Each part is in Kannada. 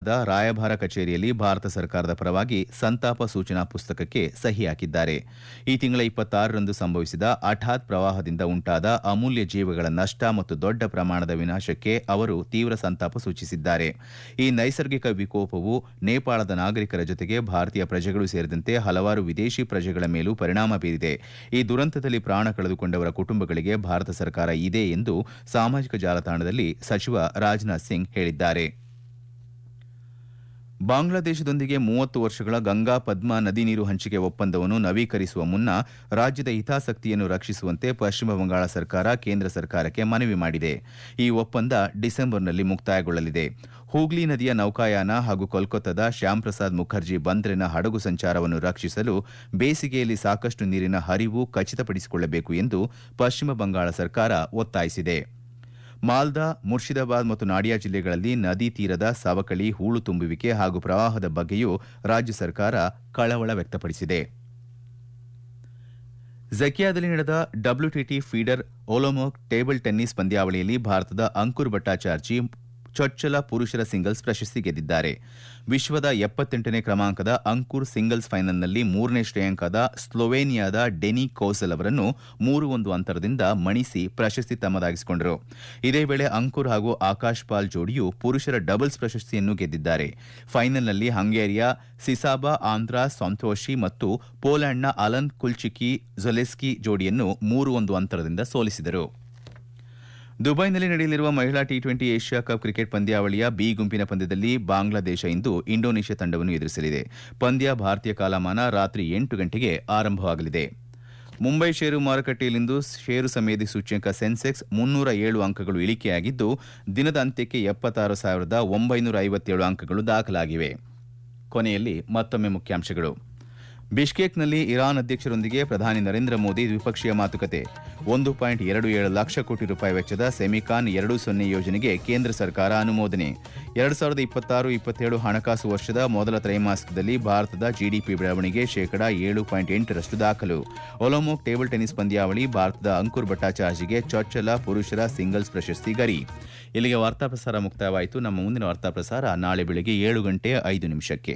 ಭಾರತದ ರಾಯಭಾರ ಕಚೇರಿಯಲ್ಲಿ ಭಾರತ ಸರ್ಕಾರದ ಪರವಾಗಿ ಸಂತಾಪ ಸೂಚನಾ ಪುಸ್ತಕಕ್ಕೆ ಸಹಿ ಹಾಕಿದ್ದಾರೆ ಈ ತಿಂಗಳ ಇಪ್ಪತ್ತಾರರಂದು ಸಂಭವಿಸಿದ ಹಠಾತ್ ಪ್ರವಾಹದಿಂದ ಉಂಟಾದ ಅಮೂಲ್ಯ ಜೀವಗಳ ನಷ್ಟ ಮತ್ತು ದೊಡ್ಡ ಪ್ರಮಾಣದ ವಿನಾಶಕ್ಕೆ ಅವರು ತೀವ್ರ ಸಂತಾಪ ಸೂಚಿಸಿದ್ದಾರೆ ಈ ನೈಸರ್ಗಿಕ ವಿಕೋಪವು ನೇಪಾಳದ ನಾಗರಿಕರ ಜೊತೆಗೆ ಭಾರತೀಯ ಪ್ರಜೆಗಳು ಸೇರಿದಂತೆ ಹಲವಾರು ವಿದೇಶಿ ಪ್ರಜೆಗಳ ಮೇಲೂ ಪರಿಣಾಮ ಬೀರಿದೆ ಈ ದುರಂತದಲ್ಲಿ ಪ್ರಾಣ ಕಳೆದುಕೊಂಡವರ ಕುಟುಂಬಗಳಿಗೆ ಭಾರತ ಸರ್ಕಾರ ಇದೆ ಎಂದು ಸಾಮಾಜಿಕ ಜಾಲತಾಣದಲ್ಲಿ ಸಚಿವ ರಾಜನಾಥ್ ಸಿಂಗ್ ಹೇಳಿದ್ದಾರೆ ಬಾಂಗ್ಲಾದೇಶದೊಂದಿಗೆ ಮೂವತ್ತು ವರ್ಷಗಳ ಗಂಗಾ ಪದ್ಮಾ ನದಿ ನೀರು ಹಂಚಿಕೆ ಒಪ್ಪಂದವನ್ನು ನವೀಕರಿಸುವ ಮುನ್ನ ರಾಜ್ಯದ ಹಿತಾಸಕ್ತಿಯನ್ನು ರಕ್ಷಿಸುವಂತೆ ಪಶ್ಚಿಮ ಬಂಗಾಳ ಸರ್ಕಾರ ಕೇಂದ್ರ ಸರ್ಕಾರಕ್ಕೆ ಮನವಿ ಮಾಡಿದೆ ಈ ಒಪ್ಪಂದ ಡಿಸೆಂಬರ್ನಲ್ಲಿ ಮುಕ್ತಾಯಗೊಳ್ಳಲಿದೆ ಹೂಗ್ಲಿ ನದಿಯ ನೌಕಾಯಾನ ಹಾಗೂ ಕೋಲ್ಕತ್ತಾದ ಶ್ಯಾಮ್ ಪ್ರಸಾದ್ ಮುಖರ್ಜಿ ಬಂದರಿನ ಹಡಗು ಸಂಚಾರವನ್ನು ರಕ್ಷಿಸಲು ಬೇಸಿಗೆಯಲ್ಲಿ ಸಾಕಷ್ಟು ನೀರಿನ ಹರಿವು ಖಚಿತಪಡಿಸಿಕೊಳ್ಳಬೇಕು ಎಂದು ಪಶ್ಚಿಮ ಬಂಗಾಳ ಸರ್ಕಾರ ಒತ್ತಾಯಿಸಿದೆ ಮಾಲ್ದಾ ಮುರ್ಷಿದಾಬಾದ್ ಮತ್ತು ನಾಡಿಯಾ ಜಿಲ್ಲೆಗಳಲ್ಲಿ ನದಿ ತೀರದ ಸವಕಳಿ ಹೂಳು ತುಂಬುವಿಕೆ ಹಾಗೂ ಪ್ರವಾಹದ ಬಗ್ಗೆಯೂ ರಾಜ್ಯ ಸರ್ಕಾರ ಕಳವಳ ವ್ಯಕ್ತಪಡಿಸಿದೆ ಝಕಿಯಾದಲ್ಲಿ ನಡೆದ WTT feeder Olomouc table tennis ಪಂದ್ಯಾವಳಿಯಲ್ಲಿ ಭಾರತದ ಅಂಕುರ್ ಭಟ್ಟಾಚಾರ್ಜಿ ಚೊಚ್ಚಲ ಪುರುಷರ ಸಿಂಗಲ್ಸ್ ಪ್ರಶಸ್ತಿ ಗೆದ್ದಿದ್ದಾರೆ ವಿಶ್ವದ ಎಪ್ಪತ್ತೆಂಟನೇ ಕ್ರಮಾಂಕದ ಅಂಕುರ್ ಸಿಂಗಲ್ಸ್ ಫೈನಲ್ನಲ್ಲಿ ಮೂರನೇ ಶ್ರೇಯಾಂಕದ ಸ್ಲೋವೇನಿಯಾದ ಡೆನಿ ಕೌಸಲ್ ಅವರನ್ನು ಮೂರು ಒಂದು ಅಂತರದಿಂದ ಮಣಿಸಿ ಪ್ರಶಸ್ತಿ ತಮ್ಮದಾಗಿಸಿಕೊಂಡರು ಇದೇ ವೇಳೆ ಅಂಕುರ್ ಹಾಗೂ ಆಕಾಶ್ ಪಾಲ್ ಜೋಡಿಯು ಪುರುಷರ ಡಬಲ್ಸ್ ಪ್ರಶಸ್ತಿಯನ್ನು ಗೆದ್ದಿದ್ದಾರೆ ಫೈನಲ್ನಲ್ಲಿ ಹಂಗೇರಿಯ ಸಿಸಾಬಾ ಆಂಧ್ರ ಸಂತೋಷಿ ಮತ್ತು ಪೋಲೆಂಡ್ನ ಅಲನ್ ಕುಲ್ಚಿಕಿ ಜೊಲೆಸ್ಕಿ ಜೋಡಿಯನ್ನು ಮೂರು ಒಂದು ಅಂತರದಿಂದ ಸೋಲಿಸಿದರು ದುಬೈನಲ್ಲಿ ನಡೆಯಲಿರುವ ಮಹಿಳಾ T twenty Asia cup cricket ಪಂದ್ಯಾವಳಿಯ ಬಿ ಗುಂಪಿನ ಪಂದ್ಯದಲ್ಲಿ ಬಾಂಗ್ಲಾದೇಶ ಇಂದು ಇಂಡೋನೇಷ್ಯಾ ತಂಡವನ್ನು ಎದುರಿಸಲಿದೆ ಪಂದ್ಯ ಭಾರತೀಯ ಕಾಲಮಾನ ರಾತ್ರಿ ಎಂಟು ಗಂಟೆಗೆ ಆರಂಭವಾಗಲಿದೆ ಮುಂಬೈ ಷೇರು ಮಾರುಕಟ್ಟೆಯಲ್ಲಿಂದು ಷೇರು ಸಮೇಧಿ ಸೂಚ್ಯಂಕ ಸೆನ್ಸೆಕ್ಸ್ ಮುನ್ನೂರ ಏಳು ಅಂಕಗಳು ಇಳಿಕೆಯಾಗಿದ್ದು ದಿನದ ಅಂತ್ಯಕ್ಕೆ ಎಪ್ಪತ್ತಾರು ಸಾವಿರದ ಒಂಬೈನೂರ ಐವತ್ತೇಳು ಅಂಕಗಳು ದಾಖಲಾಗಿವೆ ಕೊನೆಯಲ್ಲಿ ಮತ್ತೊಮ್ಮೆ ಮುಖ್ಯಾಂಶಗಳು ಬಿಷ್ಕೇಕ್ನಲ್ಲಿ ಇರಾನ್ ಅಧ್ಯಕ್ಷರೊಂದಿಗೆ ಪ್ರಧಾನಿ ನರೇಂದ್ರ ಮೋದಿ ದ್ವಿಪಕ್ಷೀಯ ಮಾತುಕತೆ ಒಂದು ಪಾಯಿಂಟ್ ಎರಡು ಏಳು ಲಕ್ಷ ಕೋಟಿ ರೂಪಾಯಿ ವೆಚ್ಚದ ಸೆಮಿಕಾನ್ ಎರಡು ಸೊನ್ನೆ ಯೋಜನೆಗೆ ಕೇಂದ್ರ ಸರ್ಕಾರ ಅನುಮೋದನೆ ಎರಡು ಸಾವಿರದ ಇಪ್ಪತ್ತಾರು ಇಪ್ಪತ್ತೇಳು ಹಣಕಾಸು ವರ್ಷದ ಮೊದಲ ತ್ರೈಮಾಸಿಕದಲ್ಲಿ ಭಾರತದ ಜಿಡಿಪಿ ಬೆಳವಣಿಗೆ ಶೇಕಡಾ ಏಳು ಪಾಯಿಂಟ್ ಎಂಟರಷ್ಟು ದಾಖಲು ಒಲೋಮೋಕ್ ಟೇಬಲ್ ಟೆನ್ನಿಸ್ ಪಂದ್ಯಾವಳಿ ಭಾರತದ ಅಂಕುರ್ ಭಟ್ಟಾಚಾರ್ಜಿಗೆ ಚೊಚ್ಚಲ ಪುರುಷರ ಸಿಂಗಲ್ಸ್ ಪ್ರಶಸ್ತಿ ಗರಿ ಇಲ್ಲಿಗೆ ವಾರ್ತಾ ಪ್ರಸಾರ ಮುಕ್ತಾಯವಾಯಿತು ನಮ್ಮ ಮುಂದಿನ ವಾರ್ತಾ ಪ್ರಸಾರ ನಾಳೆ ಬೆಳಗ್ಗೆ ಏಳು ಗಂಟೆ ಐದು ನಿಮಿಷಕ್ಕೆ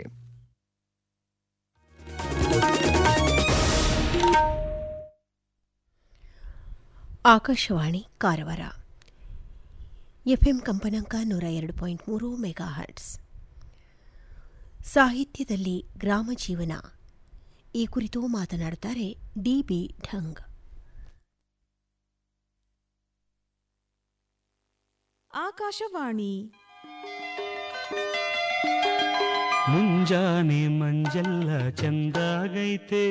ಆಕಾಶವಾಣಿ ಕಾರವಾರ ಎಫ್ಎಂ ಕಂಪನಾಂಕ ನೂರ ಎರಡು ಪಾಯಿಂಟ್ ಮೂರು ಮೆಗಾ ಹರ್ಟ್ಸ್ ಸಾಹಿತ್ಯದಲ್ಲಿ ಗ್ರಾಮ ಜೀವನ ಈ ಕುರಿತು ಮಾತನಾಡುತ್ತಾರೆ ಡಿ ಬಿ ಢಂಗ್ ಆಕಾಶವಾಣಿ ಮುಂಜಾನೆ ಮಂಜಲ್ಲ ಚಂದಾಗೈತೆ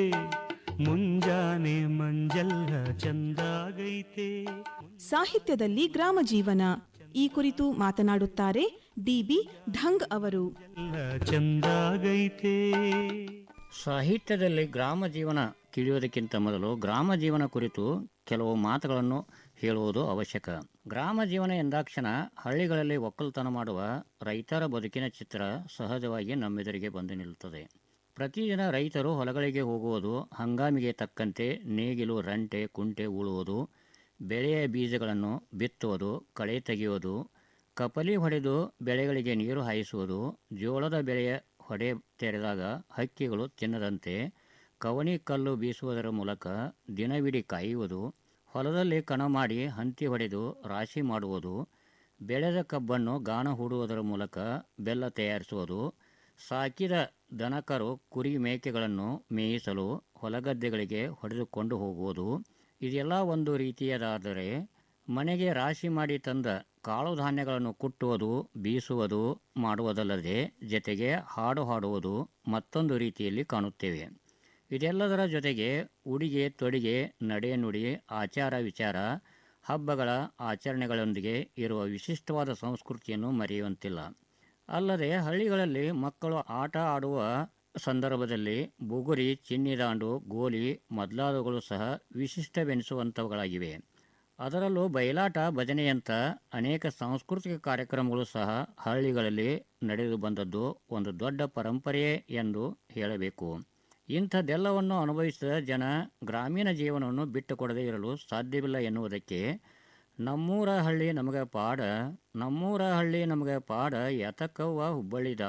ಮುಂಜಾನೆ ಮಂಜಲ್ಲ ಚಂದಾಗೈತೆ ಸಾಹಿತ್ಯದಲ್ಲಿ ಗ್ರಾಮ ಜೀವನ ಈ ಕುರಿತು ಮಾತನಾಡುತ್ತಾರೆ ಡಿಬಿ ಢಂಗ್ ಅವರು ಎಲ್ಲ ಚಂದಾಗೈತೆ ಸಾಹಿತ್ಯದಲ್ಲಿ ಗ್ರಾಮ ಜೀವನ ತಿಳಿಯೋದಕ್ಕಿಂತ ಮೊದಲು ಗ್ರಾಮ ಜೀವನ ಕುರಿತು ಕೆಲವು ಮಾತುಗಳನ್ನು ಹೇಳುವುದು ಅವಶ್ಯಕ ಗ್ರಾಮ ಜೀವನ ಎಂದಾಕ್ಷಣ ಹಳ್ಳಿಗಳಲ್ಲಿ ಒಕ್ಕಲ್ತನ ಮಾಡುವ ರೈತರ ಬದುಕಿನ ಚಿತ್ರ ಸಹಜವಾಗಿ ನಮ್ಮೆದುರಿಗೆ ಬಂದು ನಿಲ್ಲುತ್ತದೆ ಪ್ರತಿದಿನ ರೈತರು ಹೊಲಗಳಿಗೆ ಹೋಗುವುದು ಹಂಗಾಮಿಗೆ ತಕ್ಕಂತೆ ನೇಗಿಲು ರಂಟೆ ಕುಂಟೆ ಉಳುವುದು ಬೆಳೆಯ ಬೀಜಗಳನ್ನು ಬಿತ್ತುವುದು ಕಳೆ ತೆಗೆಯುವುದು ಕಪಲಿ ಹೊಡೆದು ಬೆಳೆಗಳಿಗೆ ನೀರು ಹಾಯಿಸುವುದು ಜೋಳದ ಬೆಳೆಯ ಹೊಡೆ ತೆರೆದಾಗ ಹಕ್ಕಿಗಳು ತಿನ್ನದಂತೆ ಕವಣಿ ಕಲ್ಲು ಬೀಸುವುದರ ಮೂಲಕ ದಿನವಿಡೀ ಕಾಯುವುದು ಹೊಲದಲ್ಲಿ ಕಣ ಮಾಡಿ ಹಂತಿ ಹೊಡೆದು ರಾಶಿ ಮಾಡುವುದು ಬೆಳೆದ ಕಬ್ಬನ್ನು ಗಾಣ ಹೂಡುವುದರ ಮೂಲಕ ಬೆಲ್ಲ ತಯಾರಿಸುವುದು ಸಾಕಿದ ದನಕರು ಕುರಿ ಮೇಕೆಗಳನ್ನು ಮೇಯಿಸಲು ಹೊಲಗದ್ದೆಗಳಿಗೆ ಹೊಡೆದುಕೊಂಡು ಹೋಗುವುದು ಇದೆಲ್ಲ ಒಂದು ರೀತಿಯದಾದರೆ ಮನೆಗೆ ರಾಶಿ ಮಾಡಿ ತಂದ ಕಾಳು ಧಾನ್ಯಗಳನ್ನು ಕುಟ್ಟುವುದು ಬೀಸುವುದು ಮಾಡುವುದಲ್ಲದೆ ಜೊತೆಗೆ ಹಾಡು ಹಾಡುವುದು ಮತ್ತೊಂದು ರೀತಿಯಲ್ಲಿ ಕಾಣುತ್ತೇವೆ ಇದೆಲ್ಲದರ ಜೊತೆಗೆ ಉಡಿಗೆ ತೊಡಿಗೆ ನಡೆ ನುಡಿ ಆಚಾರ ವಿಚಾರ ಹಬ್ಬಗಳ ಆಚರಣೆಗಳೊಂದಿಗೆ ಇರುವ ವಿಶಿಷ್ಟವಾದ ಸಂಸ್ಕೃತಿಯನ್ನು ಮರೆಯುವಂತಿಲ್ಲ ಅಲ್ಲದೆ ಹಳ್ಳಿಗಳಲ್ಲಿ ಮಕ್ಕಳು ಆಟ ಆಡುವ ಸಂದರ್ಭದಲ್ಲಿ ಬುಗುರಿ ಚಿನ್ನಿದಾಂಡು ಗೋಲಿ ಮೊದಲಾದವುಗಳು ಸಹ ವಿಶಿಷ್ಟವೆನಿಸುವಂಥವುಗಳಾಗಿವೆ ಅದರಲ್ಲೂ ಬಯಲಾಟ ಭಜನೆಯಂಥ ಅನೇಕ ಸಾಂಸ್ಕೃತಿಕ ಕಾರ್ಯಕ್ರಮಗಳು ಸಹ ಹಳ್ಳಿಗಳಲ್ಲಿ ನಡೆದು ಬಂದದ್ದು ಒಂದು ದೊಡ್ಡ ಪರಂಪರೆಯೇ ಎಂದು ಹೇಳಬೇಕು ಇಂಥದ್ದೆಲ್ಲವನ್ನು ಅನುಭವಿಸಿದ ಜನ ಗ್ರಾಮೀಣ ಜೀವನವನ್ನು ಬಿಟ್ಟುಕೊಡದೇ ಇರಲು ಸಾಧ್ಯವಿಲ್ಲ ಎನ್ನುವುದಕ್ಕೆ ನಮ್ಮೂರ ಹಳ್ಳಿ ನಮಗೆ ಪಾಡ ನಮ್ಮೂರ ಹಳ್ಳಿ ನಮಗೆ ಪಾಡ ಯತಕವ್ವ ಹುಬ್ಬಳ್ಳಿದ